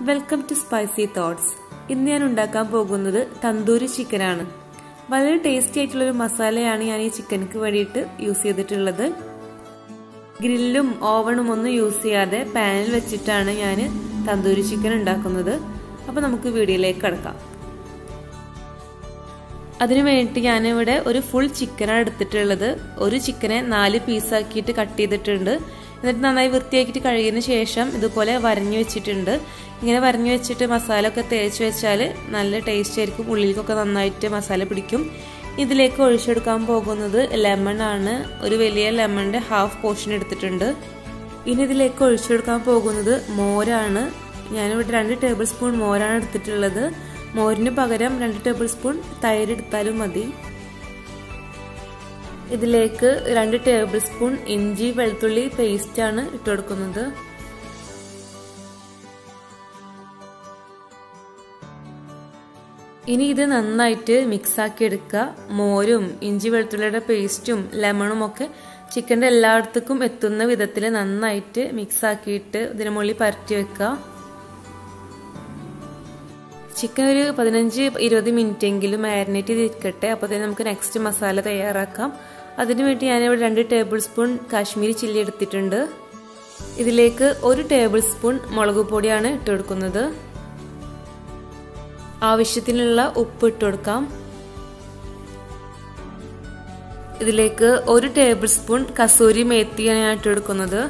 welcome to spicy thoughts ഇന്ന് ഞാൻ ഉണ്ടാക്കാൻ പോകുന്നത് തന്തൂരി ചിക്കനാണ് വളരെ ടേസ്റ്റി ആയിട്ടുള്ള ഒരു മസാലയാണ് ഞാൻ ഈ ചിക്കനക്ക് വേണ്ടിയിട്ട് യൂസ് ചെയ്തിട്ടുള്ളത് ഗ്രില്ലും ഓവണും ഒന്നും യൂസ് ചെയ്യാതെ പാനിൽ വെച്ചിട്ടാണ് ഞാൻ തന്തൂരി ചിക്കൻ ഉണ്ടാക്കുന്നത് അപ്പോൾ നമുക്ക് വീഡിയോയിലേക്ക് കടക്കാം അതിനു വേണ്ടിയിട്ട് ഞാനിവിടെ ഒരു ഫുൾ ചിക്കനാണ് എടുത്തിട്ടുള്ളത് ഒരു ചിക്കനെ നാല് പീസാക്കിയിട്ട് കട്ട് ചെയ്തിട്ടുണ്ട് എന്നിട്ട് നന്നായി വൃത്തിയാക്കിയിട്ട് കഴുകിയതിന് ശേഷം ഇതുപോലെ വരഞ്ഞു വെച്ചിട്ടുണ്ട് ഇങ്ങനെ വരഞ്ഞു വെച്ചിട്ട് മസാല ഒക്കെ തേച്ച് വെച്ചാൽ നല്ല ടേസ്റ്റ് ആയിരിക്കും ഉള്ളിലേക്കൊക്കെ നന്നായിട്ട് മസാല പിടിക്കും ഇതിലേക്ക് ഒഴിച്ചെടുക്കാൻ പോകുന്നത് ലെമൺ ആണ് ഒരു വലിയ ലെമണിന്റെ ഹാഫ് പോർഷൻ എടുത്തിട്ടുണ്ട് ഇനി ഇതിലേക്ക് ഒഴിച്ചെടുക്കാൻ പോകുന്നത് മോരാണ് ഞാനിവിടെ രണ്ട് ടേബിൾ സ്പൂൺ മോരാണ് എടുത്തിട്ടുള്ളത് മോരിന് പകരം രണ്ട് ടേബിൾ സ്പൂൺ തൈര് എടുത്താലും മതി ഇതിലേക്ക് രണ്ട് ടേബിൾ സ്പൂൺ ഇഞ്ചി വെളുത്തുള്ളി പേസ്റ്റ് ആണ് ഇട്ട് കൊടുക്കുന്നത് ഇനി ഇത് നന്നായിട്ട് മിക്സ് ആക്കി എടുക്കുക മോരും ഇഞ്ചി വെളുത്തുള്ളിയുടെ പേസ്റ്റും ലെമണും ഒക്കെ ചിക്കൻ്റെ എല്ലായിടത്തേക്കും എത്തുന്ന വിധത്തിൽ നന്നായിട്ട് മിക്സ് ആക്കിയിട്ട് ഇതിന് മുകളിൽ പരട്ടി വെക്കുക ചിക്കൻ ഒരു പതിനഞ്ച് ഇരുപത് മിനിറ്റ് എങ്കിലും മാരിനേറ്റ് ചെയ്തിരിക്കട്ടെ അപ്പോൾ തന്നെ നമുക്ക് നെക്സ്റ്റ് മസാല തയ്യാറാക്കാം അതിനു വേണ്ടി ഞാനിവിടെ രണ്ട് ടേബിൾ സ്പൂൺ കാശ്മീരി ചില്ലി എടുത്തിട്ടുണ്ട് ഇതിലേക്ക് ഒരു ടേബിൾ സ്പൂൺ മുളക് പൊടിയാണ് ഇട്ട് കൊടുക്കുന്നത് ആവശ്യത്തിനുള്ള ഉപ്പ് ഇട്ട് കൊടുക്കാം ഇതിലേക്ക് ഒരു ടേബിൾ സ്പൂൺ കസൂരി മേത്തിയാണ് ഞാൻ ഇട്ട് കൊടുക്കുന്നത്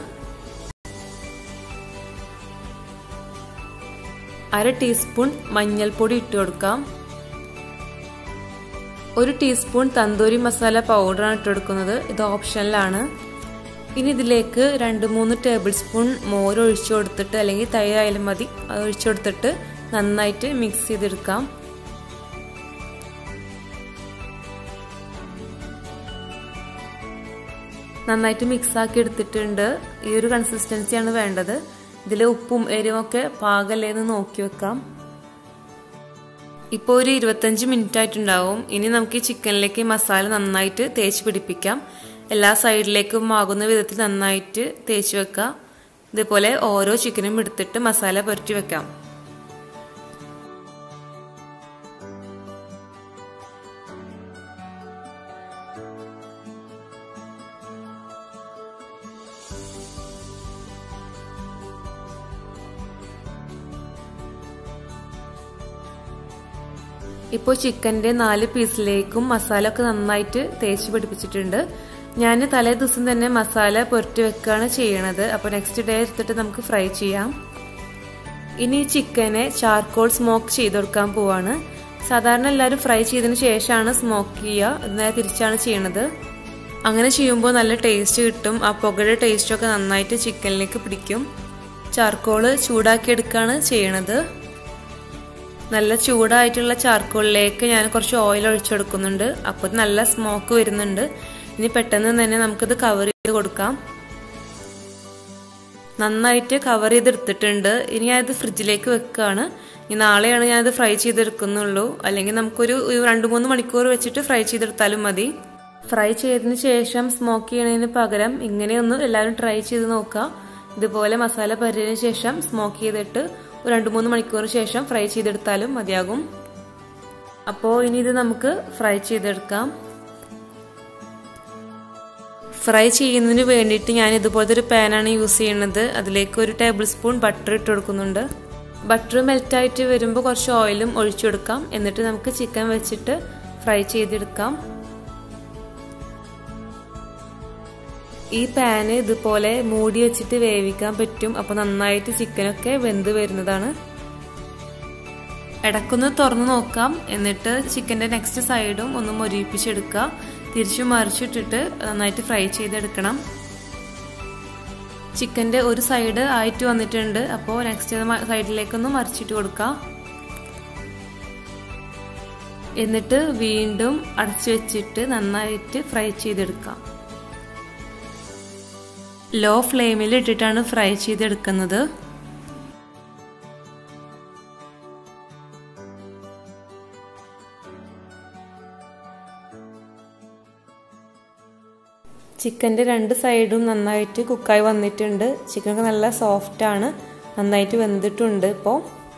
അര ടീസ്പൂൺ മഞ്ഞൾപ്പൊടി ഇട്ട് കൊടുക്കാം ഒരു ടീസ്പൂൺ തന്തൂരി മസാല പൗഡറാണ് ഇട്ട് കൊടുക്കുന്നത് ഇത് ഓപ്ഷനിലാണ് ഇനി ഇതിലേക്ക് രണ്ട് മൂന്ന് ടേബിൾ സ്പൂൺ മോര് ഒഴിച്ചു കൊടുത്തിട്ട് അല്ലെങ്കിൽ തൈരായാലും മതി അത് ഒഴിച്ചു കൊടുത്തിട്ട് നന്നായിട്ട് മിക്സ് ചെയ്തെടുക്കാം നന്നായിട്ട് മിക്സ് ആക്കി എടുത്തിട്ടുണ്ട് ഈ ഒരു കൺസിസ്റ്റൻസിയാണ് വേണ്ടത് ഇതിൽ ഉപ്പും എരിവൊക്കെ പാകല്ലേന്ന് നോക്കി വെക്കാം ഇപ്പോൾ ഒരു ഇരുപത്തഞ്ച് മിനിറ്റ് ആയിട്ടുണ്ടാവും ഇനി നമുക്ക് ഈ ചിക്കനിലേക്ക് മസാല നന്നായിട്ട് തേച്ച് പിടിപ്പിക്കാം എല്ലാ സൈഡിലേക്കും ആകുന്ന വിധത്തിൽ നന്നായിട്ട് തേച്ച് വെക്കാം ഇതുപോലെ ഓരോ ചിക്കനും എടുത്തിട്ട് മസാല പുരട്ടി വെക്കാം ഇപ്പോൾ ചിക്കൻ്റെ നാല് പീസിലേക്കും മസാല ഒക്കെ നന്നായിട്ട് തേച്ച് പിടിപ്പിച്ചിട്ടുണ്ട് ഞാൻ തലേ ദിവസം തന്നെ മസാല പുരട്ടി വെക്കുകയാണ് ചെയ്യണത് അപ്പോൾ നെക്സ്റ്റ് ഡേ എടുത്തിട്ട് നമുക്ക് ഫ്രൈ ചെയ്യാം ഇനി ചിക്കനെ ചാർക്കോൾ സ്മോക്ക് ചെയ്ത് കൊടുക്കാൻ പോവാണ് സാധാരണ എല്ലാവരും ഫ്രൈ ചെയ്തതിന് ശേഷമാണ് സ്മോക്ക് ചെയ്യുക നേരെ തിരിച്ചാണ് ചെയ്യണത് അങ്ങനെ ചെയ്യുമ്പോൾ നല്ല ടേസ്റ്റ് കിട്ടും ആ പുകയുടെ ടേസ്റ്റൊക്കെ നന്നായിട്ട് ചിക്കനിലേക്ക് പിടിക്കും ചാർക്കോള് ചൂടാക്കി എടുക്കുകയാണ് ചെയ്യണത് നല്ല ചൂടായിട്ടുള്ള ചാർക്കോളിലേക്ക് ഞാൻ കുറച്ച് ഓയിൽ ഒഴിച്ചെടുക്കുന്നുണ്ട് അപ്പോൾ നല്ല സ്മോക്ക് വരുന്നുണ്ട് ഇനി പെട്ടെന്ന് തന്നെ നമുക്കിത് കവർ ചെയ്ത് കൊടുക്കാം നന്നായിട്ട് കവർ ചെയ്തെടുത്തിട്ടുണ്ട് ഇനി ഞാനിത് ഫ്രിഡ്ജിലേക്ക് വെക്കുകയാണ് ഇനി നാളെയാണ് ഞാനിത് ഫ്രൈ ചെയ്തെടുക്കുന്നുള്ളൂ അല്ലെങ്കിൽ നമുക്കൊരു രണ്ട് മൂന്ന് മണിക്കൂർ വെച്ചിട്ട് ഫ്രൈ ചെയ്തെടുത്താലും മതി ഫ്രൈ ചെയ്തതിന് ശേഷം സ്മോക്ക് ചെയ്യണതിന് പകരം ഇങ്ങനെയൊന്ന് എല്ലാവരും ട്രൈ ചെയ്ത് നോക്കുക ഇതുപോലെ മസാല പരിയതിനു ശേഷം സ്മോക്ക് ചെയ്തിട്ട് ഒരു രണ്ട് മൂന്ന് മണിക്കൂറിന് ശേഷം ഫ്രൈ ചെയ്തെടുത്താലും മതിയാകും അപ്പോൾ ഇനി ഇത് നമുക്ക് ഫ്രൈ ചെയ്തെടുക്കാം ഫ്രൈ ചെയ്യുന്നതിന് വേണ്ടിയിട്ട് ഞാൻ ഇതുപോലത്തെ ഒരു പാനാണ് യൂസ് ചെയ്യുന്നത് അതിലേക്ക് ഒരു ടേബിൾ സ്പൂൺ ബട്ടർ ഇട്ട് കൊടുക്കുന്നുണ്ട് ബട്ടർ മെൽറ്റായിട്ട് വരുമ്പോൾ കുറച്ച് ഓയിലും ഒഴിച്ചു കൊടുക്കാം എന്നിട്ട് നമുക്ക് ചിക്കൻ വെച്ചിട്ട് ഫ്രൈ ചെയ്തെടുക്കാം ഈ പാന് ഇതുപോലെ മൂടി വെച്ചിട്ട് വേവിക്കാൻ പറ്റും അപ്പോൾ നന്നായിട്ട് ചിക്കനൊക്കെ വെന്ത് വരുന്നതാണ് ഇടക്കൊന്ന് തുറന്നു നോക്കാം എന്നിട്ട് ചിക്കൻ്റെ നെക്സ്റ്റ് സൈഡും ഒന്ന് മൊരിപ്പിച്ചെടുക്കുക തിരിച്ചു മറിച്ചിട്ടിട്ട് നന്നായിട്ട് ഫ്രൈ ചെയ്തെടുക്കണം ചിക്കൻ്റെ ഒരു സൈഡ് ആയിട്ട് വന്നിട്ടുണ്ട് അപ്പോൾ നെക്സ്റ്റ് സൈഡിലേക്കൊന്ന് മറിച്ചിട്ട് കൊടുക്കാം എന്നിട്ട് വീണ്ടും അടച്ചു വെച്ചിട്ട് നന്നായിട്ട് ഫ്രൈ ചെയ്തെടുക്കാം ലോ ഫ്ലെയിമിൽ ഇട്ടിട്ടാണ് ഫ്രൈ ചെയ്തെടുക്കുന്നത് ചിക്കൻ്റെ രണ്ട് സൈഡും നന്നായിട്ട് കുക്കായി വന്നിട്ടുണ്ട് ചിക്കനൊക്കെ നല്ല സോഫ്റ്റ് ആണ് നന്നായിട്ട് വെന്തിട്ടുണ്ട് ഇപ്പോൾ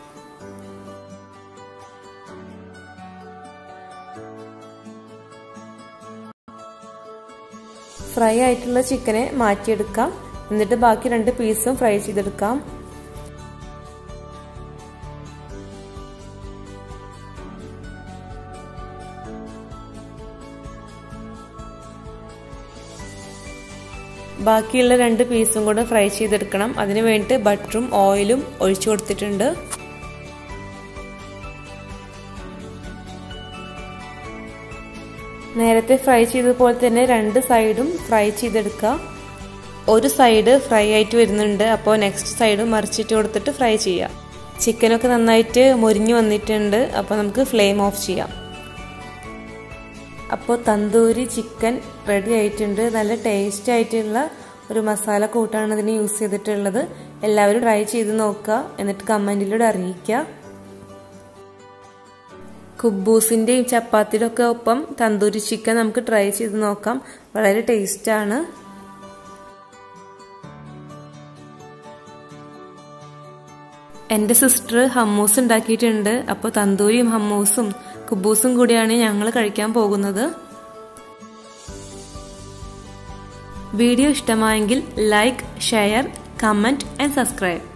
ഫ്രൈ ആയിട്ടുള്ള ചിക്കനെ മാറ്റിയെടുക്കാം എന്നിട്ട് ബാക്കി രണ്ട് പീസും ഫ്രൈ ചെയ്തെടുക്കാം ബാക്കിയുള്ള രണ്ട് പീസും കൂടെ ഫ്രൈ ചെയ്തെടുക്കണം അതിന് വേണ്ടിയിട്ട് ബട്ടറും ഓയിലും ഒഴിച്ചു കൊടുത്തിട്ടുണ്ട് നേരത്തെ ഫ്രൈ ചെയ്തതുപോലെ തന്നെ രണ്ട് സൈഡും ഫ്രൈ ചെയ്തെടുക്കുക ഒരു സൈഡ് ഫ്രൈ ആയിട്ട് വരുന്നുണ്ട് അപ്പോൾ നെക്സ്റ്റ് സൈഡ് മറിച്ചിട്ട് കൊടുത്തിട്ട് ഫ്രൈ ചെയ്യാം ചിക്കനൊക്കെ നന്നായിട്ട് മുരിഞ്ഞു വന്നിട്ടുണ്ട് അപ്പോൾ നമുക്ക് ഫ്ലെയിം ഓഫ് ചെയ്യാം അപ്പോൾ തന്തൂരി ചിക്കൻ റെഡി ആയിട്ടുണ്ട് നല്ല ടേസ്റ്റ് ആയിട്ടുള്ള ഒരു മസാല കൂട്ടാണ് ഇതിന് യൂസ് ചെയ്തിട്ടുള്ളത് എല്ലാവരും ട്രൈ ചെയ്ത് നോക്കുക എന്നിട്ട് കമൻറ്റിലൂടെ അറിയിക്കുക കുബൂസിൻ്റെയും ചപ്പാത്തിയുടെ ഒക്കെ ഒപ്പം തന്തൂരി ചിക്കൻ നമുക്ക് ട്രൈ ചെയ്ത് നോക്കാം വളരെ ടേസ്റ്റാണ് എൻ്റെ സിസ്റ്റർ ഹമ്മൂസ് ഉണ്ടാക്കിയിട്ടുണ്ട് അപ്പോൾ തന്തൂരിയും ഹമ്മൂസും കുബൂസും കൂടിയാണ് ഞങ്ങൾ കഴിക്കാൻ പോകുന്നത് വീഡിയോ ഇഷ്ടമായെങ്കിൽ like share comment and subscribe